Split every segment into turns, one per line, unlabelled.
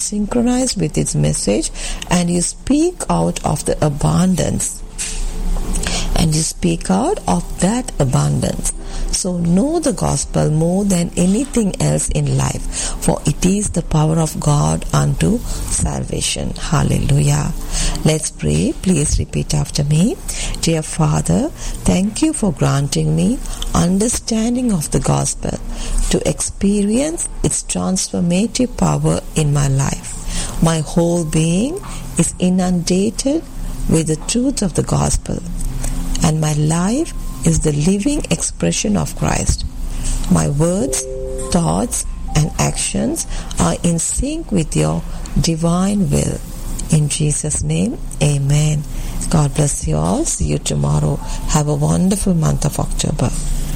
synchronized with its message and you speak out of the abundance and you speak out of that abundance. So know the gospel more than anything else in life, for it is the power of God unto salvation. Hallelujah. Let's pray. Please repeat after me. Dear Father, thank you for granting me understanding of the gospel to experience its transformative power in my life. My whole being is inundated with the truth of the gospel and my life is the living expression of Christ. My words, thoughts, and actions are in sync with your divine will. In Jesus' name, Amen. God bless you all. See you tomorrow. Have a wonderful month of October.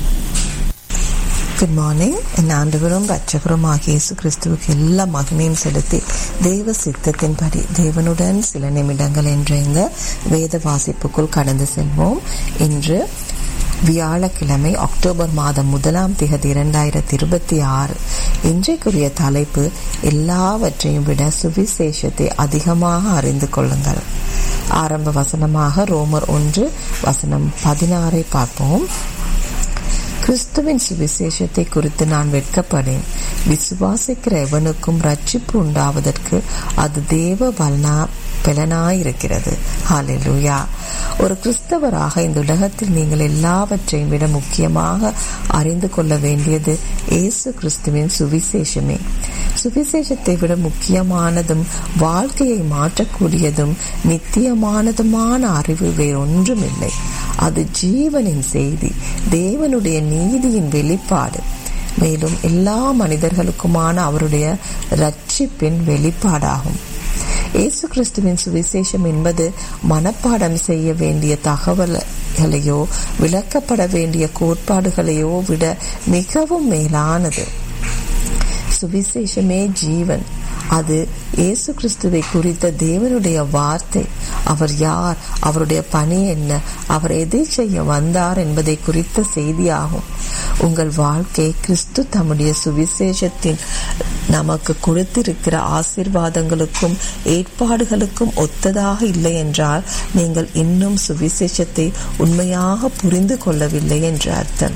Good morning என் ஆண்டவரும் ரட்சகரும் ஆகிய இயேசு கிறிஸ்துவுக்கு எல்லா மகிமையும் செலுத்தி தெய்வ சித்தத்தின்படி தேவனுடன் சில நிமிடங்கள் என்ற இந்த வேத வாசிப்புக்குள் கடந்து செல்வோம் இன்று வியாழக்கிழமை அக்டோபர் மாதம் முதலாம் திகதி இரண்டாயிரத்தி இருபத்தி ஆறு இன்றைக்குரிய தலைப்பு எல்லாவற்றையும் விட சுவிசேஷத்தை அதிகமாக அறிந்து கொள்ளுங்கள் ஆரம்ப வசனமாக ரோமர் ஒன்று வசனம் பதினாறை பார்ப்போம் கிறிஸ்துவின் சுவிசேஷத்தை குறித்து நான் வெட்கப்படேன் விசுவாசிக்கிற எவனுக்கும் ரட்சிப்பு உண்டாவதற்கு அது தேவ பலனா பலனாயிருக்கிறது ஹாலெலுயா ஒரு கிறிஸ்தவராக இந்த உலகத்தில் நீங்கள் எல்லாவற்றையும் விட முக்கியமாக அறிந்து கொள்ள வேண்டியது இயேசு கிறிஸ்துவின் சுவிசேஷமே சுவிசேஷத்தை விட முக்கியமானதும் வாழ்க்கையை மாற்றக்கூடியதும் நித்தியமானதுமான அறிவு வேறொன்றும் இல்லை அது ஜீவனின் செய்தி தேவனுடைய நீதியின் வெளிப்பாடு மேலும் எல்லா மனிதர்களுக்குமான அவருடைய ரட்சிப்பின் வெளிப்பாடாகும் இயேசு கிறிஸ்துவின் சுவிசேஷம் என்பது மனப்பாடம் செய்ய வேண்டிய தகவல்களையோ விளக்கப்பட வேண்டிய கோட்பாடுகளையோ விட மிகவும் மேலானது சுவிசேஷமே ஜீவன் அது இயேசு கிறிஸ்துவை குறித்த தேவனுடைய வார்த்தை அவர் யார் அவருடைய பணி என்ன அவர் எதை செய்ய வந்தார் என்பதை குறித்த செய்தியாகும் உங்கள் வாழ்க்கை கிறிஸ்து தம்முடைய சுவிசேஷத்தின் நமக்கு கொடுத்திருக்கிற ஆசிர்வாதங்களுக்கும் ஏற்பாடுகளுக்கும் ஒத்ததாக இல்லை என்றால் நீங்கள் இன்னும் சுவிசேஷத்தை உண்மையாக புரிந்து கொள்ளவில்லை என்று அர்த்தம்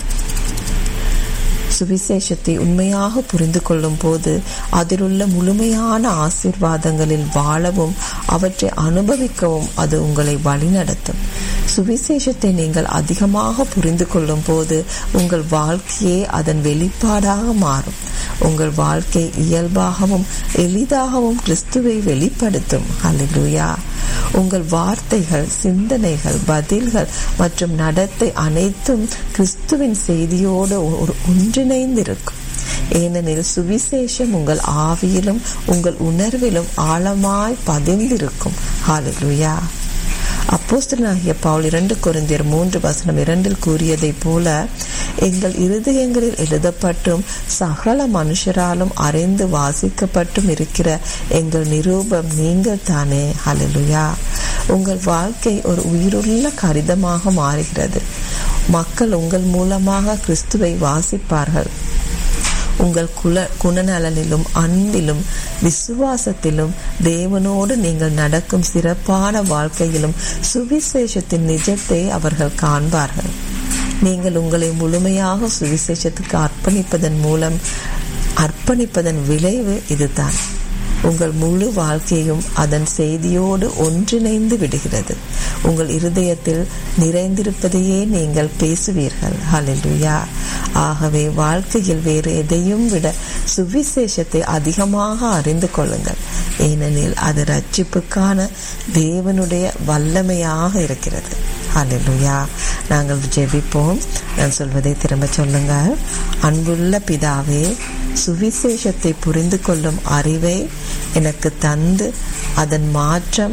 சுவிசேஷத்தை உண்மையாக புரிந்து கொள்ளும் போது அதிலுள்ள முழுமையான ஆசிர்வாதங்களில் வாழவும் அவற்றை அனுபவிக்கவும் அது உங்களை வழிநடத்தும் சுவிசேஷத்தை நீங்கள் அதிகமாக புரிந்து கொள்ளும் போது உங்கள் வாழ்க்கையே அதன் வெளிப்பாடாக மாறும் உங்கள் வாழ்க்கை இயல்பாகவும் எளிதாகவும் கிறிஸ்துவை வெளிப்படுத்தும் அல்லா உங்கள் வார்த்தைகள் சிந்தனைகள் பதில்கள் மற்றும் நடத்தை அனைத்தும் கிறிஸ்துவின் செய்தியோடு ஒன்றிணைந்திருக்கும் ஏனெனில் சுவிசேஷம் உங்கள் ஆவியிலும் உங்கள் உணர்விலும் ஆழமாய் பதிந்திருக்கும் ஹாலலுயா அப்போஸ்தனாகிய பவுல் இரண்டு குருந்தியர் மூன்று வசனம் இரண்டில் கூறியதைப் போல எங்கள் இருதயங்களில் எழுதப்பட்டும் சகல மனுஷராலும் அறிந்து வாசிக்கப்பட்டும் இருக்கிற எங்கள் நிரூபம் நீங்கள் தானே ஹலலுயா உங்கள் வாழ்க்கை ஒரு உயிருள்ள கடிதமாக மாறுகிறது மக்கள் உங்கள் மூலமாக கிறிஸ்துவை வாசிப்பார்கள் உங்கள் குல குணநலனிலும் அன்பிலும் விசுவாசத்திலும் தேவனோடு நீங்கள் நடக்கும் சிறப்பான வாழ்க்கையிலும் சுவிசேஷத்தின் நிஜத்தை அவர்கள் காண்பார்கள் நீங்கள் உங்களை முழுமையாக சுவிசேஷத்துக்கு அர்ப்பணிப்பதன் மூலம் அர்ப்பணிப்பதன் விளைவு இதுதான் உங்கள் முழு வாழ்க்கையும் அதன் செய்தியோடு ஒன்றிணைந்து விடுகிறது உங்கள் இருதயத்தில் நிறைந்திருப்பதையே நீங்கள் பேசுவீர்கள் ஹலெலுயா ஆகவே வாழ்க்கையில் வேறு எதையும் விட சுவிசேஷத்தை அதிகமாக அறிந்து கொள்ளுங்கள் ஏனெனில் அது ரட்சிப்புக்கான தேவனுடைய வல்லமையாக இருக்கிறது ஹலெலுயா நாங்கள் ஜெபிப்போம் நான் சொல்வதை திரும்ப சொல்லுங்கள் அன்புள்ள பிதாவே சுவிசேஷத்தை புரிந்து கொள்ளும் அறிவை எனக்கு தந்து அதன் மாற்றம்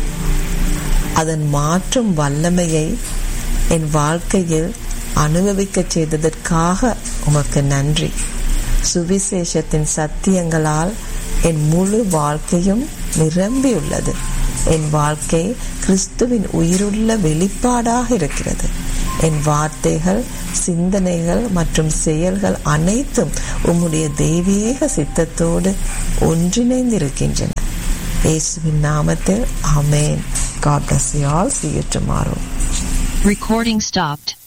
அதன் மாற்றும் வல்லமையை என் வாழ்க்கையில் அனுபவிக்க செய்ததற்காக உமக்கு நன்றி சுவிசேஷத்தின் சத்தியங்களால் என் முழு வாழ்க்கையும் நிரம்பியுள்ளது என் வாழ்க்கை கிறிஸ்துவின் உயிருள்ள வெளிப்பாடாக இருக்கிறது என் வார்த்தைகள் சிந்தனைகள் மற்றும் செயல்கள் அனைத்தும் உம்முடைய தெய்வீக சித்தத்தோடு ஒன்றிணைந்திருக்கின்றன இயேசுவின் நாமத்தில் ஆமென் God bless you all. See you tomorrow.
Recording stopped.